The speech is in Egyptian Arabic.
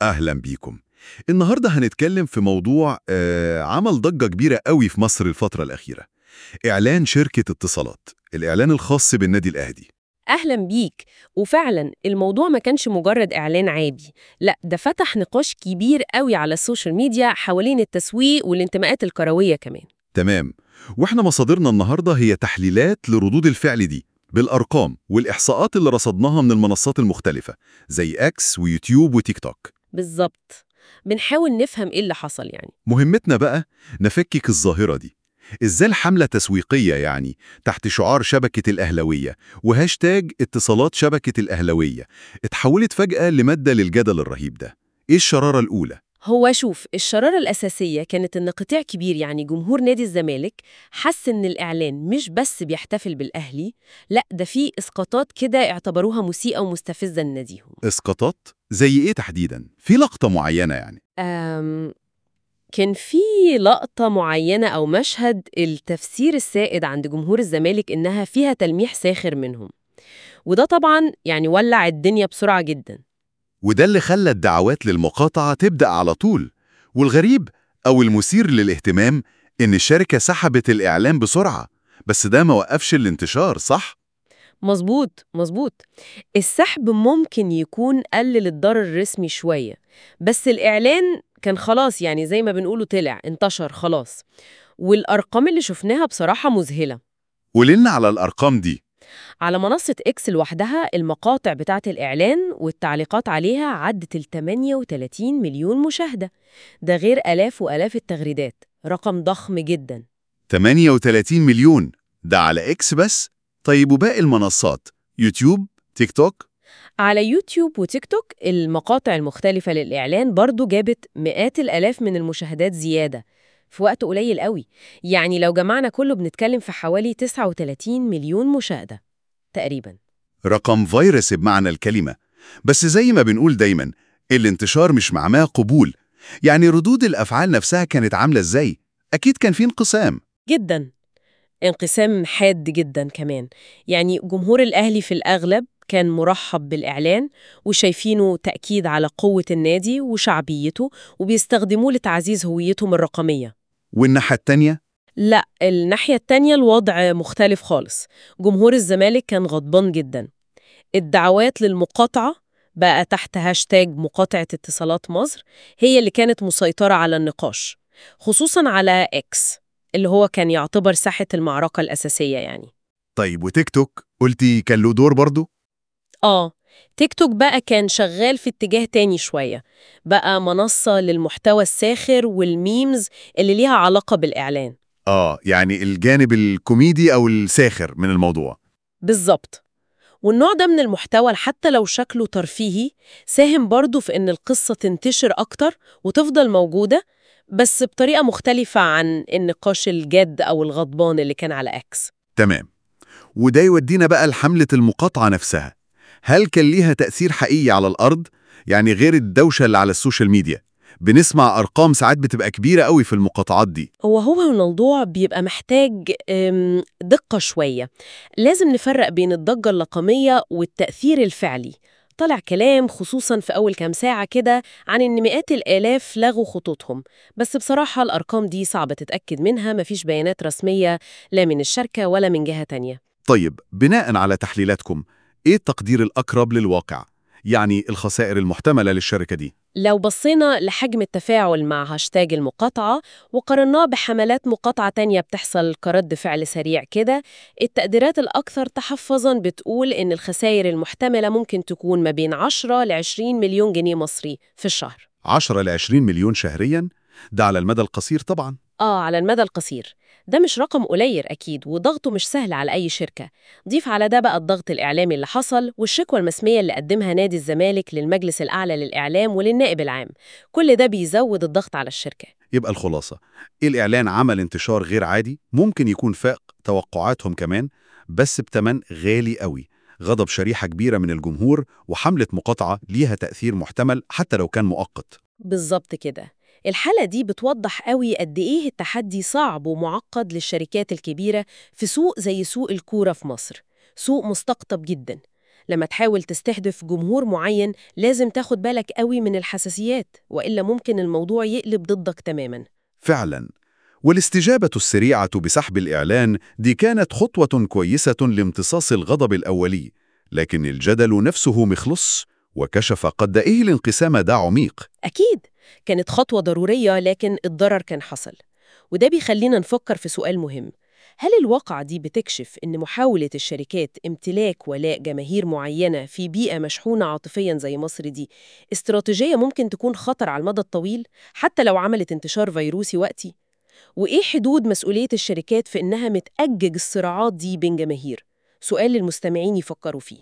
أهلا بيكم النهاردة هنتكلم في موضوع آه عمل ضجة كبيرة قوي في مصر الفترة الأخيرة إعلان شركة اتصالات الإعلان الخاص بالنادي الأهلي أهلا بيك وفعلا الموضوع ما كانش مجرد إعلان عادي لا ده فتح نقاش كبير قوي على السوشيال ميديا حوالين التسويق والانتماءات الكروية كمان تمام وإحنا مصادرنا النهاردة هي تحليلات لردود الفعل دي بالأرقام والإحصاءات اللي رصدناها من المنصات المختلفة زي أكس ويوتيوب وتيك توك بالظبط بنحاول نفهم إيه اللي حصل يعني مهمتنا بقى نفكك الظاهرة دي إزاي الحملة تسويقية يعني تحت شعار شبكة الأهلوية وهاشتاج اتصالات شبكة الأهلوية اتحولت فجأة لمادة للجدل الرهيب ده إيه الشرارة الأولى؟ هو شوف الشرارة الأساسية كانت إن قطاع كبير يعني جمهور نادي الزمالك حس إن الإعلان مش بس بيحتفل بالأهلي لا ده فيه إسقاطات كده اعتبروها مسيئة ومستفزة لناديهم إسقاطات؟ زي إيه تحديداً؟ في لقطة معينة يعني أم كان في لقطة معينة أو مشهد التفسير السائد عند جمهور الزمالك إنها فيها تلميح ساخر منهم وده طبعا يعني ولع الدنيا بسرعة جدا وده اللي خلى الدعوات للمقاطعة تبدأ على طول والغريب أو المثير للاهتمام إن الشركة سحبت الإعلان بسرعة بس ده ما وقفش الانتشار صح؟ مظبوط مظبوط السحب ممكن يكون قلل الضرر الرسمي شوية بس الإعلان كان خلاص يعني زي ما بنقوله طلع انتشر خلاص والأرقام اللي شفناها بصراحة مذهلة قولنا على الأرقام دي على منصة إكس لوحدها المقاطع بتاعة الإعلان والتعليقات عليها عدت ال 38 مليون مشاهدة ده غير آلاف وآلاف التغريدات رقم ضخم جدا 38 مليون ده على إكس بس؟ طيب وباقي المنصات يوتيوب تيك توك على يوتيوب وتيك توك المقاطع المختلفة للإعلان برضو جابت مئات الآلاف من المشاهدات زيادة في وقت قليل قوي يعني لو جمعنا كله بنتكلم في حوالي 39 مليون مشاهدة تقريبا رقم فيروس بمعنى الكلمة بس زي ما بنقول دايما الانتشار مش معناه قبول يعني ردود الأفعال نفسها كانت عاملة إزاي؟ أكيد كان في انقسام جدا انقسام حاد جدا كمان يعني جمهور الأهلي في الأغلب كان مرحب بالإعلان وشايفينه تأكيد على قوة النادي وشعبيته وبيستخدموه لتعزيز هويتهم الرقمية والناحية التانية لا الناحية التانية الوضع مختلف خالص جمهور الزمالك كان غضبان جدا الدعوات للمقاطعة بقى تحت هاشتاج مقاطعة اتصالات مصر هي اللي كانت مسيطرة على النقاش خصوصا على إكس اللي هو كان يعتبر ساحة المعركة الأساسية يعني طيب وتيك توك قلتي كان له دور برضه؟ آه تيك توك بقى كان شغال في اتجاه تاني شوية بقى منصة للمحتوى الساخر والميمز اللي ليها علاقة بالإعلان آه يعني الجانب الكوميدي أو الساخر من الموضوع بالظبط والنوع ده من المحتوى حتى لو شكله ترفيهي ساهم برضه في إن القصة تنتشر أكتر وتفضل موجودة بس بطريقة مختلفة عن النقاش الجاد أو الغضبان اللي كان على أكس تمام وده يودينا بقى لحملة المقاطعة نفسها هل كان ليها تأثير حقيقي على الأرض؟ يعني غير الدوشة اللي على السوشيال ميديا بنسمع أرقام ساعات بتبقى كبيرة قوي في المقاطعات دي هو هو الموضوع بيبقى محتاج أم، دقة شوية لازم نفرق بين الضجة الرقمية والتأثير الفعلي طلع كلام خصوصا في أول كام ساعة كده عن إن مئات الآلاف لغوا خطوطهم بس بصراحة الأرقام دي صعبة تتأكد منها مفيش بيانات رسمية لا من الشركة ولا من جهة تانية طيب بناء على تحليلاتكم إيه التقدير الأقرب للواقع؟ يعني الخسائر المحتملة للشركة دي لو بصينا لحجم التفاعل مع هاشتاج المقاطعة وقارناه بحملات مقاطعة تانية بتحصل كرد فعل سريع كده التقديرات الأكثر تحفظاً بتقول إن الخسائر المحتملة ممكن تكون ما بين 10 ل 20 مليون جنيه مصري في الشهر 10 ل 20 مليون شهرياً ده على المدى القصير طبعاً آه على المدى القصير ده مش رقم قليل أكيد وضغطه مش سهل على أي شركة ضيف على ده بقى الضغط الإعلامي اللي حصل والشكوى المسمية اللي قدمها نادي الزمالك للمجلس الأعلى للإعلام وللنائب العام كل ده بيزود الضغط على الشركة يبقى الخلاصة الإعلان عمل انتشار غير عادي ممكن يكون فاق توقعاتهم كمان بس بتمن غالي قوي غضب شريحة كبيرة من الجمهور وحملة مقاطعة ليها تأثير محتمل حتى لو كان مؤقت بالظبط كده الحالة دي بتوضح قوي قد إيه التحدي صعب ومعقد للشركات الكبيرة في سوق زي سوق الكورة في مصر سوق مستقطب جدا لما تحاول تستهدف جمهور معين لازم تاخد بالك قوي من الحساسيات وإلا ممكن الموضوع يقلب ضدك تماما فعلا والاستجابة السريعة بسحب الإعلان دي كانت خطوة كويسة لامتصاص الغضب الأولي لكن الجدل نفسه مخلص وكشف قد إيه الانقسام ده عميق أكيد كانت خطوة ضرورية لكن الضرر كان حصل وده بيخلينا نفكر في سؤال مهم هل الواقعة دي بتكشف إن محاولة الشركات امتلاك ولاء جماهير معينة في بيئة مشحونة عاطفياً زي مصر دي استراتيجية ممكن تكون خطر على المدى الطويل حتى لو عملت انتشار فيروسي وقتي؟ وإيه حدود مسؤولية الشركات في إنها متأجج الصراعات دي بين جماهير؟ سؤال للمستمعين يفكروا فيه